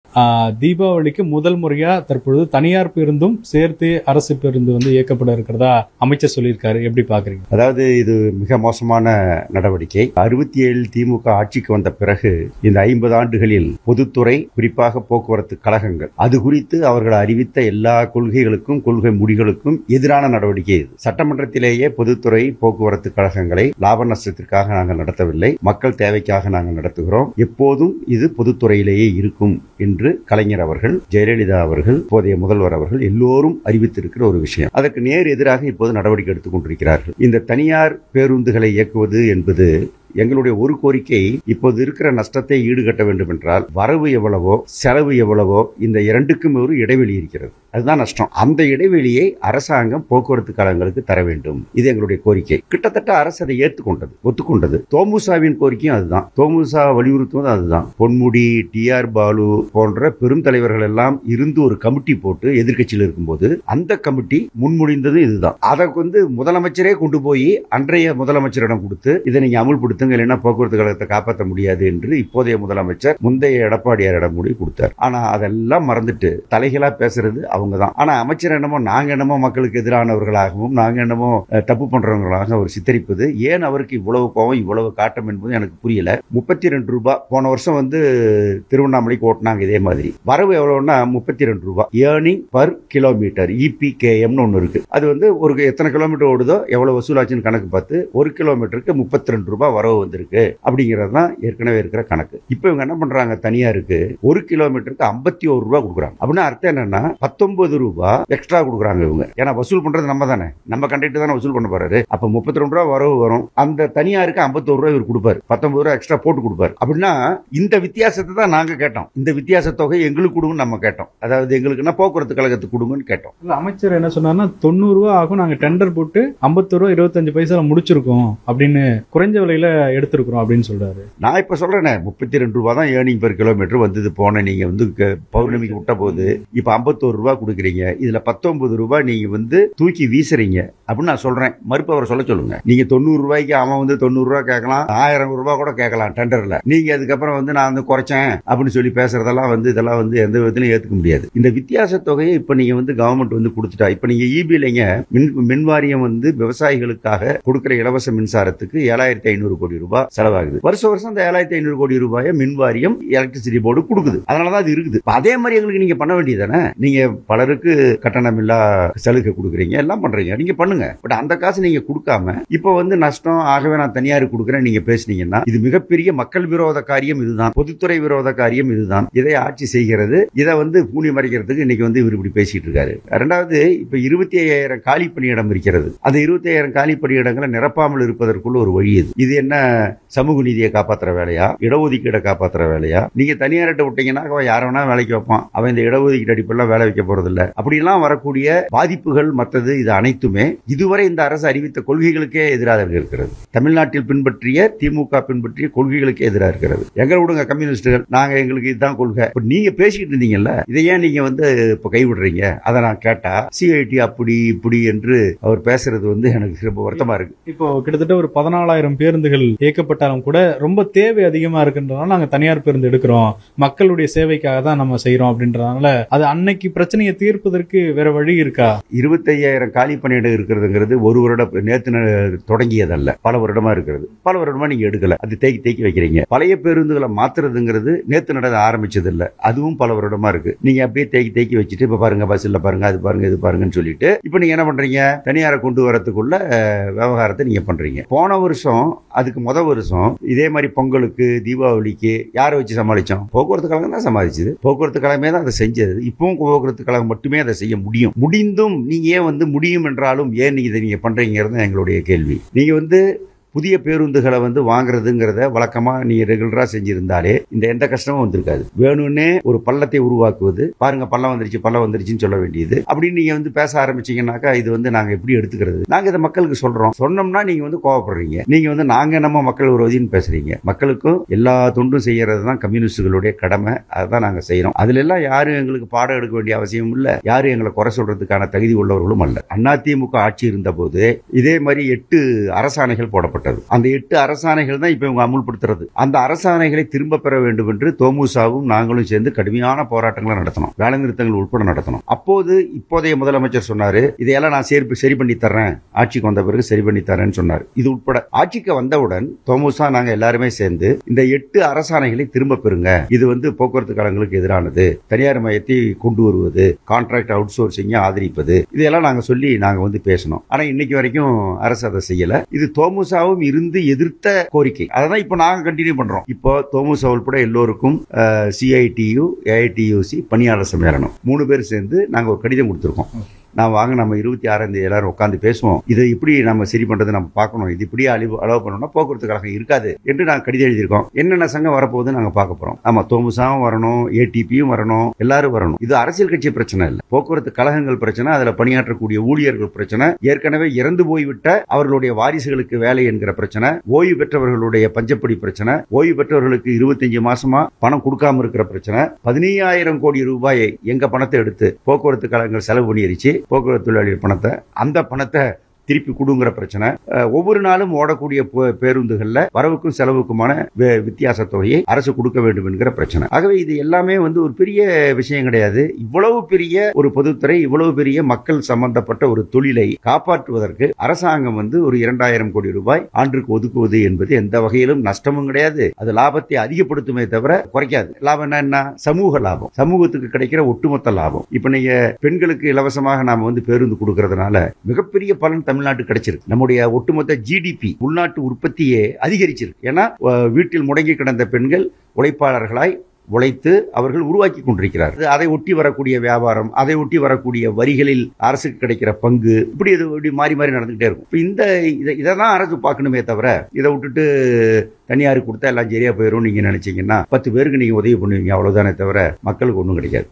ஆஹ், தீபாவளிக்கு முதல் முறையா தற்பொழுது தனியார் பேருந்தும் சேர்த்து அரசு பேருந்து வந்து இயக்கப்பட இருக்கிறதா அமைச்சர் சொல்லியிருக்காரு எப்படி பாக்குறீங்க அதாவது இது மிக மோசமான நடவடிக்கை அறுபத்தி ஏழு திமுக ஆட்சிக்கு வந்த பிறகு இந்த ஐம்பது ஆண்டுகளில் பொதுத்துறை குறிப்பாக போக்குவரத்து கழகங்கள் அது குறித்து அவர்கள் அறிவித்த எல்லா கொள்கைகளுக்கும் கொள்கை முடிகளுக்கும் எதிரான நடவடிக்கை இது சட்டமன்றத்திலேயே பொதுத்துறை போக்குவரத்து கழகங்களை லாப நஷ்டத்திற்காக நாங்கள் நடத்தவில்லை மக்கள் தேவைக்காக நாங்கள் நடத்துகிறோம் எப்போதும் இது பொதுத்துறையிலேயே இருக்கும் என்று கலைஞர் அவர்கள் ஜெயலலிதா அவர்கள் இப்போதைய முதல்வர் அவர்கள் எல்லோரும் அறிவித்திருக்கிற ஒரு விஷயம் அதற்கு நேர் எதிராக இப்போது நடவடிக்கை எடுத்துக் கொண்டிருக்கிறார்கள் இந்த தனியார் பேருந்துகளை இயக்குவது என்பது எங்களுடைய ஒரு கோரிக்கை இப்போது இருக்கிற நஷ்டத்தை ஈடுகட்ட வேண்டும் என்றால் வரவு எவ்வளவோ செலவு எவ்வளவோ இந்த இரண்டுக்கும் ஒரு இடைவெளி இருக்கிறது அதுதான் நஷ்டம் அந்த இடைவெளியை அரசாங்கம் போக்குவரத்து கழகங்களுக்கு தர வேண்டும் இது எங்களுடைய கோரிக்கை கிட்டத்தட்ட அரசு அதை ஏற்றுக்கொண்டது ஒத்துக்கொண்டது தோமுசாவின் கோரிக்கையும் அதுதான் தோமுசா வலியுறுத்துவதும் அதுதான் பொன்முடி டி ஆர் பாலு போன்ற பெரும் தலைவர்கள் எல்லாம் இருந்து ஒரு கமிட்டி போட்டு எதிர்க்கட்சியில் இருக்கும்போது அந்த கமிட்டி முன்மொழிந்தது இதுதான் அதை வந்து முதலமைச்சரே கொண்டு போய் அன்றைய முதலமைச்சரிடம் கொடுத்து இதை நீங்க அமுல்படுத்துங்க இல்லைன்னா போக்குவரத்து கழகத்தை காப்பாற்ற முடியாது என்று இப்போதைய முதலமைச்சர் முந்தைய எடப்பாடியாரிடம் கூடி கொடுத்தார் ஆனா அதெல்லாம் மறந்துட்டு தலைகளா பேசுறது அவங்க தான் ஆனா அமைச்சர் என்னமோ நாங்க என்னமோ மக்களுக்கு எதிரானவர்களாகவும் நாங்க என்னமோ அஹ், தப்பு பண்றவங்களாக அவர் சித்தரிப்பது ஏன் அவருக்கு இவ்வளவு கோவம் இவ்வளவு காட்டம் என்பது எனக்கு புரியல முப்பத்தி ரெண்டு ரூபாய் போன வருஷம் வந்து திருவண்ணாமலைக்கு ஓட்டினாங்க இதே மாதிரி வரவு எவ்வளவுன்னா முப்பத்தி ரெண்டு ரூபாய் ஏர்னிங் பர் கிலோமீட்டர் இபிகேஎம்னு ஒன்று இருக்கு அது வந்து ஒரு எத்தனை கிலோமீட்டர் ஓடுதோ எவ்வளவு வசூலாச்சுன்னு கணக்கு பார்த்து ஒரு கிலோமீட்டருக்கு முப்பத்தி ரெண்டு ரூபாய் வரவு வந்திருக்கு அப்படிங்கிறது தான் ஏற்கனவே இருக்கிற கணக்கு இப்போ இவங்க என்ன பண்றாங்க தனியாருக்கு ஒரு கிலோமீட்டருக்கு ஐம்பத்தி ஒரு ரூபாய் கொடுக்குறாங்க அப்படின்னா அர்த்தம் என்னன்னா பத்தொன்பது ரூபாய் எக்ஸ்ட்ரா கொடுக்குறாங்க இவங்க ஏன்னா வசூல் பண்றது நம்ம தானே நம்ம கண்டக்டர் தானே வசூல் பண்ண போறாரு அப்ப முப்பத்தி ரெண்டு ரூபா வரவு வரும் அந்த தனியாருக்கு ஐம்பத்தோரு ரூபாய் இவர் கொடுப்பாரு பத்தொன்பது ரூபாய் எக்ஸ்ட்ரா போட்டு கொடுப்பாரு அப்படின்னா இந்த வித்தியாசத்தை தான் நாங்க கேட்டோம் இந்த வித்தியாச தொகை எங்களுக்கு கொடுங்கன்னு நம்ம கேட்டோம் அதாவது எங்களுக்குன்னா போக்குவரத்து கழகத்துக்கு கொடுங்கன்னு கேட்டோம் இல்ல, அமைச்சர் என்ன சொன்னார்னா தொண்ணூறு ரூபா ஆகும் நாங்க டெண்டர் போட்டு ஐம்பத்தொரு ரூபா இருபத்தஞ்சு பைசா முடிச்சிருக்கோம் அப்படின்னு குறைஞ்ச விலையில எடுத்திருக்கிறோம் அப்படின்னு சொல்றாரு நான் இப்ப சொல்றேனே முப்பத்தி ரெண்டு ரூபா தான் ஏர்னிங் பெர் கிலோமீட்டர் வந்தது போன நீங்க வந்து க- பௌர்ணமிக்கு விட்ட போது இப்ப ஐம்பத்தோரு ரூபா கொடுக்குறீங்க இதுல பத்தொன்பது ரூபாய் நீங்க வந்து தூக்கி வீசுறீங்க அப்படின்னு நான் சொல்றேன் மறுப்பவரை சொல்ல சொல்லுங்க நீங்க தொண்ணூறு ரூபாய்க்கு அவன் வந்து தொண்ணூறு ரூபாய் கேட்கலாம் ஆயிரம் ரூபாய் கூட கேட்கலாம் டெண்டர்ல நீங்க அதுக்கப்புறம் வந்து நான் வந்து குறைச்சேன் அப்படின்னு சொல்லி பேசுறதெல்லாம் வந்து இதெல்லாம் வந்து எந்த விதத்திலும் ஏத்துக்க முடியாது இந்த வித்தியாச தொகையை இப்ப நீங்க வந்து கவர்மெண்ட் வந்து கொடுத்துட்டா இப்ப நீங்க இபிலைங்க மின் மின் வாரியம் வந்து விவசாயிகளுக்காக கொடுக்கிற இலவச மின்சாரத்துக்கு ஏழாயிரத்தி ஐநூறு கோடி ரூபாய் செலவாகுது வருஷம் வருஷம் அந்த ஏழாயிரத்தி ஐநூறு கோடி ரூபாயை மின் வாரியம் எலக்ட்ரிசிட்டி போர்டு கொடுக்குது அதனாலதான் அது இருக்குது இப்ப அதே மாதிரி எங்களுக்கு நீங்க பண்ண வேண்டியதானே நீங்க பலருக்கு கட்டணம் இல்லா சலுகை கொடுக்குறீங்க எல்லாம் பண்றீங்க நீங்க பண்ணுங்க பட் அந்த காசு நீங்க கொடுக்காம இப்போ வந்து நஷ்டம் ஆகவே நான் தனியாருக்கு கொடுக்குறேன் நீங்க பேசுனீங்கன்னா இது மிகப்பெரிய மக்கள் விரோத காரியம் இதுதான் பொதுத்துறை விரோத காரியம் இதுதான் இதை ஆட்சி செய்கிறது இதை வந்து பூனி மறைக்கிறதுக்கு இன்னைக்கு வந்து இவர் இப்படி பேசிட்டு இருக்காரு ரெண்டாவது இப்ப இருபத்தி ஐயாயிரம் காலி பணியிடம் இருக்கிறது அந்த இருபத்தி ஐயாயிரம் காலி பணியிடங்களை நிரப்பாமல் இருப்பதற்குள்ள ஒரு வழி இது இது என்ன சமூக நீதியை காப்பாத்துற வேலையா இடஒதுக்கீடை காப்பாத்துற வேலையா நீங்க தனியார்கிட்ட விட்டீங்கன்னா அவன் யார வேணா வேலைக்கு வைப்பான் அவன் இந்த இடஒதுக்கீடு அடிப்பெல்லாம் வேலை வைக்க போறது இல்ல அப்படிலாம் வரக்கூடிய பாதிப்புகள் மற்றது இது அனைத்துமே இதுவரை இந்த அரசு அறிவித்த கொள்கைகளுக்கே எதிராக இருக்கிறது தமிழ்நாட்டில் பின்பற்றிய திமுக பின்பற்றிய கொள்கைகளுக்கே எதிராக இருக்கிறது எங்க விடுங்க கம்யூனிஸ்டுகள் நாங்க எங்களுக்கு இதுதான் கொள்கை இப்ப நீங்க பேசிட்டு இருந்தீங்கல்ல இதை ஏன் நீங்க வந்து இப்ப கைவிடுறீங்க அதை நான் கேட்டா சிஐடி அப்படி இப்படி என்று அவர் பேசுறது வந்து எனக்கு ரொம்ப வருத்தமா இருக்கு இப்போ கிட்டத்தட்ட ஒரு பதினாலாயிரம் பேருந்துகள் இயக்கப்பட்டாலும் கூட ரொம்ப தேவை அதிகமா இருக்குன்றதுனால நாங்க தனியார் பேருந்து எடுக்கிறோம் மக்களுடைய சேவைக்காக தான் நம்ம செய்யறோம் அப்படின்றதுனால அது அன்னைக்கு பிரச்சனையை தீர்ப்பதற்கு வேற வழி இருக்கா இருபத்தையாயிரம் காலி பணியிடம் இருக்கிறதுங்கிறது ஒரு வருடம் நேத்து ந- தொடங்கியதல்ல பல வருடமா இருக்கிறது பல வருடமா நீங்க எடுக்கல அது தேக்கி தேக்கி வைக்கிறீங்க பழைய பேருந்துகளை மாத்துறதுங்கிறது நேத்து நட ஆரம்பிச்சது இல்ல அதுவும் பல வருடமா இருக்கு நீங்க அப்படியே தேக்கி தேக்கி வச்சுட்டு இப்ப பாருங்க பஸ்ல பாருங்க அது பாருங்க இது பாருங்கன்னு சொல்லிட்டு இப்ப நீங்க என்ன பண்றீங்க தனியாரை கொண்டு வரதுக்குள்ள அஹ், விவகாரத்தை நீங்க பண்றீங்க போன வருஷம் அதுக்கு முத வருஷம் இதே மாதிரி பொங்கலுக்கு தீபாவளிக்கு யாரை வச்சு சமாளிச்சோம் போக்குவரத்து கழகம் தான் சமாளிச்சது போக்குவரத்து கழகமே தான் அதை செஞ்சது இப்பவும் போக்குவரத்து கழகம் மட்டுமே அதை செய்ய முடியும் முடிந்தும் நீங்க ஏன் வந்து முடியும் என்றாலும் ஏன் நீங்க இதை நீங்க பண்றீங்கிறது தான் எங்களுடைய கேள்வி நீங்க வந்து புதிய பேருந்துகளை வந்து வாங்குறதுங்கிறத வழக்கமா நீங்க ரெகுலரா செஞ்சிருந்தாலே இந்த எந்த கஷ்டமும் வந்திருக்காது வேணும்னே ஒரு பள்ளத்தை உருவாக்குவது பாருங்க பள்ளம் வந்துருச்சு பள்ளம் வந்துருச்சுன்னு சொல்ல வேண்டியது அப்படின்னு நீங்க வந்து பேச ஆரம்பிச்சீங்கன்னாக்கா இது வந்து நாங்க எப்படி எடுத்துக்கிறது நாங்க இதை மக்களுக்கு சொல்றோம் சொன்னோம்னா நீங்க வந்து கோவப்படுறீங்க நீங்க வந்து நாங்க நம்ம மக்கள் விரோதின்னு பேசுறீங்க மக்களுக்கும் எல்லா தொண்டும் செய்யறது தான் கம்யூனிஸ்டுகளுடைய கடமை அதுதான் நாங்க செய்யறோம் அதுல எல்லாம் யாரும் எங்களுக்கு பாடம் எடுக்க வேண்டிய அவசியம் இல்ல யாரும் எங்களை குறை சொல்றதுக்கான தகுதி உள்ளவர்களும் அல்ல அதிமுக ஆட்சி இருந்த போது இதே மாதிரி எட்டு அரசாணைகள் போடப்பட்டது பிறப்பிக்கப்பட்டது அந்த எட்டு அரசாணைகள் தான் இப்ப இவங்க அமுல்படுத்துறது அந்த அரசாணைகளை திரும்ப பெற வேண்டும் என்று தோமுசாவும் நாங்களும் சேர்ந்து கடுமையான போராட்டங்களை நடத்தணும் வேலை நிறுத்தங்கள் உட்பட நடத்தணும் அப்போது இப்போதைய முதலமைச்சர் சொன்னாரு இதையெல்லாம் நான் சரி சரி பண்ணி தர்றேன் ஆட்சிக்கு வந்த பிறகு சரி பண்ணி தரேன்னு சொன்னார் இது உட்பட ஆட்சிக்கு வந்தவுடன் தோமுசா நாங்க எல்லாருமே சேர்ந்து இந்த எட்டு அரசாணைகளை திரும்ப பெறுங்க இது வந்து போக்குவரத்து கழகங்களுக்கு எதிரானது தனியார் மையத்தை கொண்டு வருவது கான்ட்ராக்ட் அவுட் சோர்சிங்கை ஆதரிப்பது இதையெல்லாம் நாங்க சொல்லி நாங்க வந்து பேசணும் ஆனா இன்னைக்கு வரைக்கும் அரசு அதை செய்யல இது தோமுசாவும் இருந்து எதிர்த்த கோரிக்கை அதை தான் இப்போ நாங்க கண்டினியூ பண்றோம் இப்போ தோமுசா உட்பட எல்லோருக்கும் சிஐடியு ஏஐடியூசி பணியாளர் சம்மேளனம் மூணு பேர் சேர்ந்து நாங்க ஒரு கடிதம் கொடுத்துருக்கோம் நான் வாங்க நம்ம இருபத்தி ஆறாம் தேதி எல்லாரும் உட்காந்து பேசுவோம் இதை இப்படி நம்ம சரி பண்றது நம்ம பார்க்கணும் இது இப்படியே அழிவு அளவு பண்ணணும்னா போக்குவரத்து கழகம் இருக்காது என்று நாங்கள் கடிதம் எழுதியிருக்கோம் என்னென்ன சங்கம் வரப்போகுது நாங்கள் பார்க்க போறோம் ஆமா தோமுசாவும் வரணும் ஏடிபியும் வரணும் எல்லாரும் வரணும் இது அரசியல் கட்சி பிரச்சனை இல்லை போக்குவரத்து கழகங்கள் பிரச்சனை அதுல பணியாற்றக்கூடிய ஊழியர்கள் பிரச்சனை ஏற்கனவே இறந்து போய்விட்ட அவர்களுடைய வாரிசுகளுக்கு வேலை என்கிற பிரச்சனை ஓய்வு பெற்றவர்களுடைய பஞ்சப்படி பிரச்சனை ஓய்வு பெற்றவர்களுக்கு இருபத்தஞ்சு மாசமா பணம் கொடுக்காம இருக்கிற பிரச்சனை பதினையாயிரம் கோடி ரூபாயை எங்க பணத்தை எடுத்து போக்குவரத்து கழகங்கள் செலவு பண்ணிருச்சு போக்குவரத்து தொழிலாளர் பணத்தை அந்த பணத்தை திருப்பி கொடுங்கிற பிரச்சனை அஹ், ஒவ்வொரு நாளும் ஓடக்கூடிய பே- பேருந்துகள்ல வரவுக்கும் செலவுக்குமான வே- வித்தியாச தொகையை அரசு கொடுக்க வேண்டும் என்கிற பிரச்சனை ஆகவே இது எல்லாமே வந்து ஒரு பெரிய விஷயம் கிடையாது இவ்வளவு பெரிய ஒரு பொதுத்துறை இவ்வளவு பெரிய மக்கள் சம்பந்தப்பட்ட ஒரு தொழிலை காப்பாற்றுவதற்கு அரசாங்கம் வந்து ஒரு இரண்டாயிரம் கோடி ரூபாய் ஆண்டுக்கு ஒதுக்குவது என்பது எந்த வகையிலும் நஷ்டமும் கிடையாது அது லாபத்தை அதிகப்படுத்துமே தவிர குறைக்காது லாபம் என்ன என்ன சமூக லாபம் சமூகத்துக்கு கிடைக்கிற ஒட்டுமொத்த லாபம் இப்ப நீங்க பெண்களுக்கு இலவசமாக நாம வந்து பேருந்து கொடுக்கறதுனால மிகப்பெரிய பலன் தமிழ்நாட்டுக்கு கிடைச்சிருக்கு நம்முடைய ஒட்டுமொத்த ஜிடிபி உள்நாட்டு உற்பத்தியே அதிகரிச்சிருக்கு ஏன்னா அஹ், வீட்டில் முடங்கி கிடந்த பெண்கள் உழைப்பாளர்களாய் உழைத்து அவர்கள் உருவாக்கி கொண்டிருக்கிறார் அதை ஒட்டி வரக்கூடிய வியாபாரம் அதை ஒட்டி வரக்கூடிய வரிகளில் அரசுக்கு கிடைக்கிற பங்கு இப்படி இது இப்படி மாறி மாறி நடந்துகிட்டே இருக்கும் இப்ப இந்த இதை இதை தான் அரசு பார்க்கணுமே தவிர இதை விட்டுட்டு தனியாருக்கு கொடுத்தா எல்லாம் சரியா போயிடும் நீங்க நினைச்சீங்கன்னா பத்து பேருக்கு நீங்க உதவி பண்ணுவீங்க அவ்வளவுதானே தவிர மக்களுக்கு ஒன்றும் கிடைக்காது